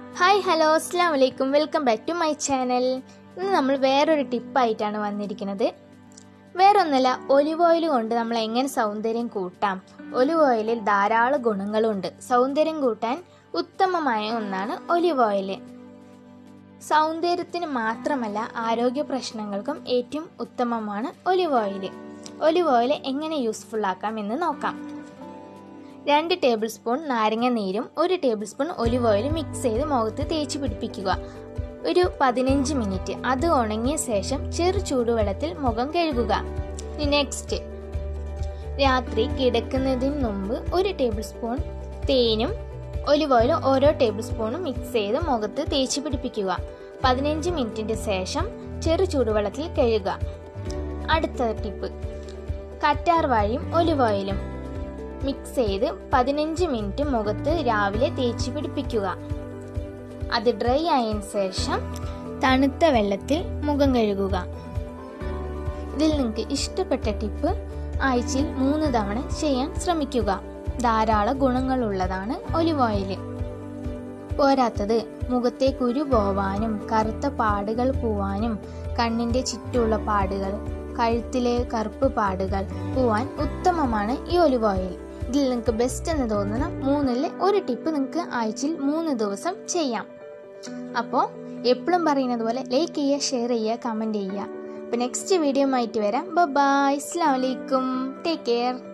hi hello അസ്സാം വലൈക്കും welcome back to my channel ഇന്ന് നമ്മൾ വേറൊരു ടിപ്പായിട്ടാണ് വന്നിരിക്കുന്നത് വേറൊന്നല്ല ഒലിവ് ഓയിൽ കൊണ്ട് നമ്മൾ എങ്ങനെ സൗന്ദര്യം കൂട്ടാം ഒലിവ് ഓയിലിൽ ധാരാളം ഗുണങ്ങളുണ്ട് സൗന്ദര്യം കൂട്ടാൻ ഉത്തമമായ ഒന്നാണ് ഒലിവ് ഓയിൽ സൗന്ദര്യത്തിന് മാത്രമല്ല ആരോഗ്യ പ്രശ്നങ്ങൾക്കും ഏറ്റവും ഉത്തമമാണ് ഒലിവ് ഓയിൽ ഒലിവ് ഓയിൽ എങ്ങനെ യൂസ്ഫുൾ ആക്കാം എന്ന് നോക്കാം രണ്ട് ടേബിൾ സ്പൂൺ നാരങ്ങ നീരും ഒരു ടേബിൾ സ്പൂൺ ഒലിവ് ഓയിലും മിക്സ് ചെയ്ത് മുഖത്ത് തേച്ച് പിടിപ്പിക്കുക ഒരു പതിനഞ്ച് മിനിറ്റ് അത് ഉണങ്ങിയ ശേഷം ചെറു ചൂടുവെള്ളത്തിൽ മുഖം കഴുകുക നെക്സ്റ്റ് രാത്രി കിടക്കുന്നതിന് മുമ്പ് ഒരു ടേബിൾ സ്പൂൺ തേനും ഒലിവ് ഓയിലും ഓരോ ടേബിൾ സ്പൂണും മിക്സ് ചെയ്ത് മുഖത്ത് തേച്ച് പിടിപ്പിക്കുക പതിനഞ്ച് മിനിറ്റിന് ശേഷം ചെറു ചൂടുവെള്ളത്തിൽ കഴുകുക അടുത്ത ടിപ്പ് കറ്റാർ വാഴയും ഒലിവ് ഓയിലും മിക്സ് ചെയ്ത് പതിനഞ്ച് മിനിറ്റ് മുഖത്ത് രാവിലെ തേച്ച് പിടിപ്പിക്കുക അത് ഡ്രൈ ആയതിനു ശേഷം തണുത്ത വെള്ളത്തിൽ മുഖം കഴുകുക ഇതിൽ നിങ്ങൾക്ക് ഇഷ്ടപ്പെട്ട ടിപ്പ് ആഴ്ചയിൽ മൂന്ന് തവണ ചെയ്യാൻ ശ്രമിക്കുക ധാരാളം ഗുണങ്ങളുള്ളതാണ് ഒലിവ് ഓയിൽ പോരാത്തത് മുഖത്തെ കുരു പോവാനും കറുത്ത പാടുകൾ പോവാനും കണ്ണിന്റെ ചുറ്റുള്ള പാടുകൾ കഴുത്തിലെ കറുപ്പ് പാടുകൾ പോവാൻ ഉത്തമമാണ് ഈ ഒലിവ് ഓയിൽ ഇതിൽ നിങ്ങൾക്ക് ബെസ്റ്റ് എന്ന് തോന്നുന്ന മൂന്നിൽ ഒരു ടിപ്പ് നിങ്ങൾക്ക് ആഴ്ചയിൽ മൂന്ന് ദിവസം ചെയ്യാം അപ്പോൾ എപ്പോഴും പറയുന്നത് പോലെ ലൈക്ക് ചെയ്യുക ഷെയർ ചെയ്യുക കമൻറ്റ് ചെയ്യുക അപ്പോൾ നെക്സ്റ്റ് വീഡിയോ ആയിട്ട് വരാം ബൈ അസ്സാം വലൈക്കും ടേക്ക് കെയർ